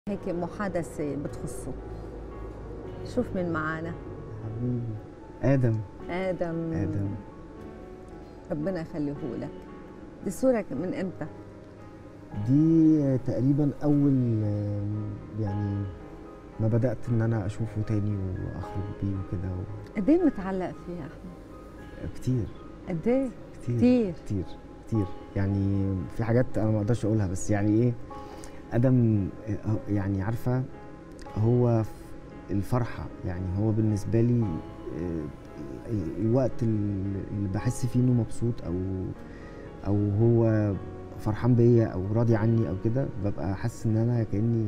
هيك محادثة بتخصه شوف من معانا حبيبي ادم آدم ادم ربنا يخليه لك دي صورة من امتى؟ دي تقريبا اول آم، يعني ما بدات ان انا اشوفه تاني واخرج بيه وكده و- قد ايه متعلق فيه يا احمد؟ كتير قد ايه؟ كتير كتير كتير كتير يعني في حاجات انا ما اقدرش اقولها بس يعني ايه ادم آه، يعني عارفه هو ف- الفرحه يعني هو بالنسبه لي آه، ال- الوقت ال- اللي بحس فيه انه مبسوط او او هو فرحان بيا او راضي عني او كده ببقى حاسس ان انا كاني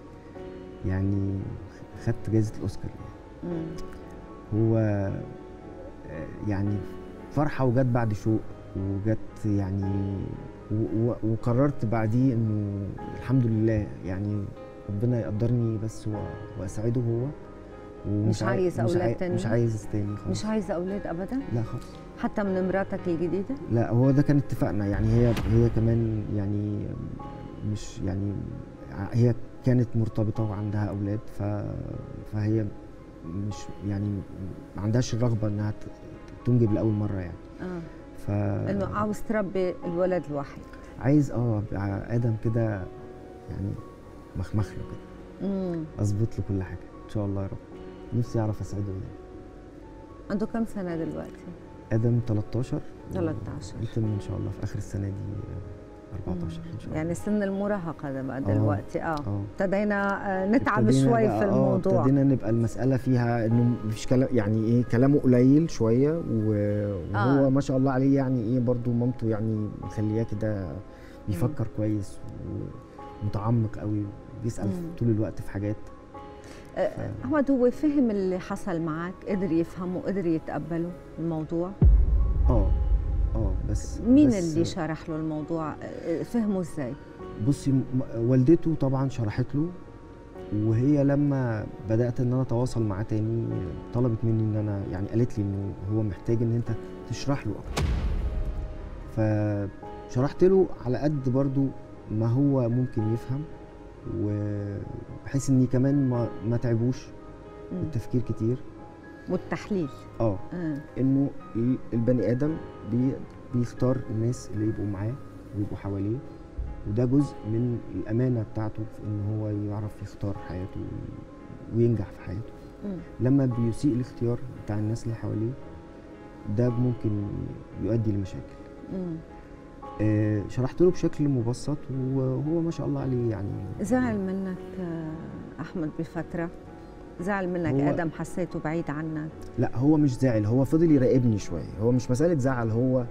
يعني خدت جائزه الاوسكار يعني مم. هو آه، يعني فرحة وجت بعد شوق وجت يعني و- و- وقررت بعديه انه الحمد لله يعني ربنا يقدرني بس و- واسعده هو ومش مش عايز مش أولاد عاي- تانيين؟ مش عايز تاني خالص مش عايزة أولاد أبدا؟ لا خالص حتى من مراتك الجديدة؟ لا هو ده كان اتفاقنا يعني هي هي كمان يعني مش يعني ع- هي كانت مرتبطة وعندها أولاد ف فهي مش يعني ما عندهاش الرغبة إنها ت- تنجب لأول مرة يعني اه ف انه عاوز تربي الولد الواحد عايز اه أبقى ادم كده يعني مخمخ له كده امم اظبط له كل حاجه ان شاء الله يا رب نفسي اعرف اسعده يعني عنده كم سنة دلوقتي؟ ادم 13 13 يتم ان شاء الله في اخر السنه دي آه، 14 ان شاء الله يعني سن المراهقة ده بقى آه. دلوقتي اه اه ابتدينا آه، نتعب ابتدينا شوي بقى- في آه، الموضوع ابتدينا نبقى المساله فيها انه مفيش كلام يعني ايه كلامه قليل شويه و- وهو آه. ما شاء الله عليه يعني ايه برضو مامته يعني مخلياه كده بيفكر كويس ومتعمق قوي بيسال مم. طول الوقت في حاجات آه، احمد هو فهم اللي حصل معك قدر يفهمه قدر يتقبله الموضوع اه اه بس مين بس اللي شرح له الموضوع آه، فهمه ازاي بصي م- والدته طبعا شرحت له وهي لما بدات ان انا اتواصل معاه تاني طلبت مني ان انا يعني قالت لي انه هو محتاج ان انت تشرح له اكتر فشرحت له على قد برضو ما هو ممكن يفهم وبحيث اني كمان ما ما تعبوش مم. بالتفكير كتير والتحليل اه آه. انه ال- البني ادم بي بيختار الناس اللي يبقوا معاه ويبقوا حواليه وده جزء من الامانه بتاعته في ان هو يعرف يختار حياته وينجح في حياته مم. لما بيسيء الاختيار بتاع الناس اللي حواليه ده ممكن يؤدي لمشاكل مم. آه شرحت له بشكل مبسط وهو ما شاء الله عليه يعني زعل منك آه، احمد بفتره زعل منك هو- ادم حسيته بعيد عنك لا هو مش زعل هو فضل يراقبني شويه هو مش مساله زعل هو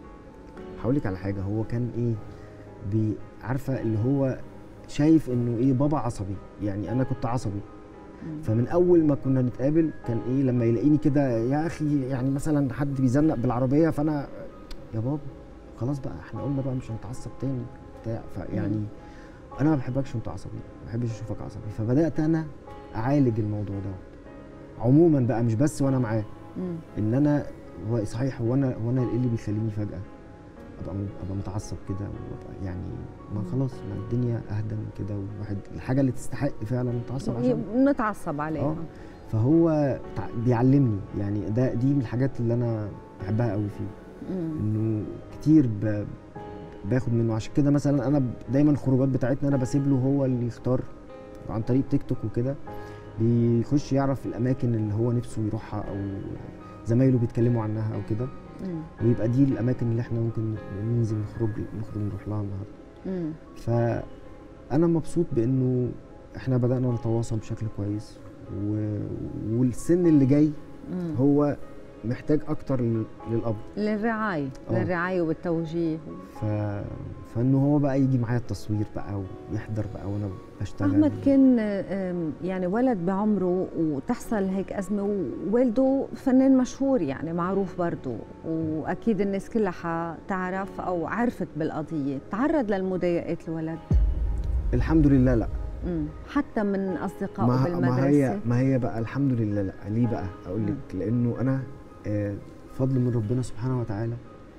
هقول لك على حاجه هو كان ايه بي عارفه اللي هو شايف انه ايه بابا عصبي يعني انا كنت عصبي مم. فمن اول ما كنا نتقابل كان ايه لما يلاقيني كده يا اخي يعني مثلا حد بيزنق بالعربيه فانا يا بابا خلاص بقى احنا قلنا بقى مش هنتعصب تاني بتاع فيعني مم. انا ما بحبكش وانت عصبي ما بحبش اشوفك عصبي فبدات انا اعالج الموضوع ده عموما بقى مش بس وانا معاه مم. ان انا هو صحيح هو انا هو انا ايه اللي بيخليني فجاه ابقى ابقى متعصب كده وابقى يعني ما مم. خلاص ما الدنيا اهدى من كده والواحد الحاجه اللي تستحق فعلا نتعصب عشان نتعصب عليها آه. فهو تع- بيعلمني يعني ده دي من الحاجات اللي انا بحبها قوي فيه مم. انه كتير ب... باخد منه عشان كده مثلا انا ب- دايما الخروجات بتاعتنا انا بسيب له هو اللي يختار عن طريق تيك توك وكده بيخش يعرف الاماكن اللي هو نفسه يروحها او زمايله بيتكلموا عنها او كده مم. ويبقى دي الاماكن اللي احنا ممكن ننزل نخرج نخرج نروح لها النهارده مم. فانا مبسوط بانه احنا بدانا نتواصل بشكل كويس و... والسن اللي جاي مم. هو محتاج اكتر لل- للاب للرعايه آه. للرعايه والتوجيه ف... فانه هو بقى يجي معايا التصوير بقى ويحضر بقى وانا بشتغل احمد كان آم، يعني ولد بعمره وتحصل هيك ازمه ووالده فنان مشهور يعني معروف برضه واكيد الناس كلها حتعرف او عرفت بالقضيه تعرض للمضايقات الولد الحمد لله لا مم. حتى من اصدقائه ما, بالمدرسه ما هي ما هي بقى الحمد لله لا ليه بقى اقول لك لانه انا آه فضل من ربنا سبحانه وتعالى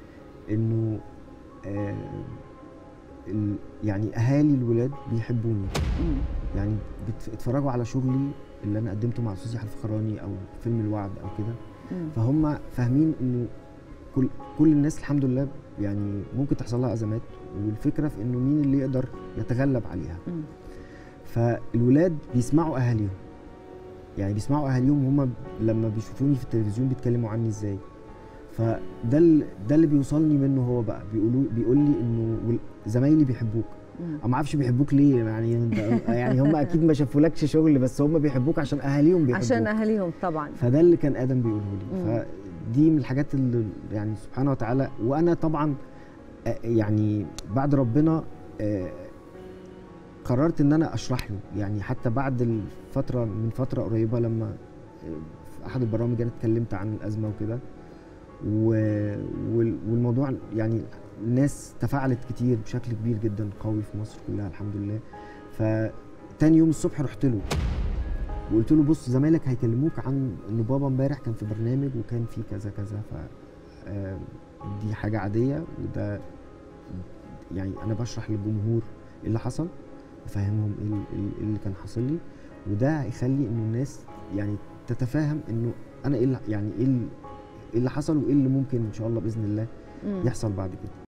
انه آه ال- يعني اهالي الولاد بيحبوني مم. يعني بيتفرجوا على شغلي اللي انا قدمته مع استاذ يحيى الفخراني او فيلم الوعد او كده مم. فهم فاهمين انه كل كل الناس الحمد لله يعني ممكن تحصل لها ازمات والفكره في انه مين اللي يقدر يتغلب عليها مم. فالولاد بيسمعوا اهاليهم يعني بيسمعوا اهاليهم هم لما بيشوفوني في التلفزيون بيتكلموا عني ازاي فده ال- ده اللي بيوصلني منه هو بقى بيقولوا بيقول لي انه وال- زمايلي بيحبوك مم. انا ما اعرفش بيحبوك ليه يعني انت يعني هم اكيد ما شافولكش شغل بس هم بيحبوك عشان اهاليهم بيحبوك عشان اهاليهم طبعا فده اللي كان ادم بيقوله لي مم. فدي من الحاجات اللي يعني سبحانه وتعالى وانا طبعا آه، يعني بعد ربنا آه، قررت ان انا اشرح له يعني حتى بعد الفتره من فتره قريبه لما آه، في احد البرامج انا اتكلمت عن الازمه وكده و- وال- والموضوع يعني الناس تفاعلت كتير بشكل كبير جدا قوي في مصر كلها الحمد لله فتاني يوم الصبح رحت له وقلت له بص زمايلك هيكلموك عن ان بابا امبارح كان في برنامج وكان في كذا كذا ف آه، دي حاجه عاديه وده يعني انا بشرح للجمهور ايه اللي حصل بفهمهم ايه ال- ال- إيه اللي كان حاصل لي وده هيخلي انه الناس يعني تتفاهم انه انا ايه اللي يعني ايه ال- إيه اللي حصل وايه اللي ممكن ان شاء الله باذن الله مم. يحصل بعد كده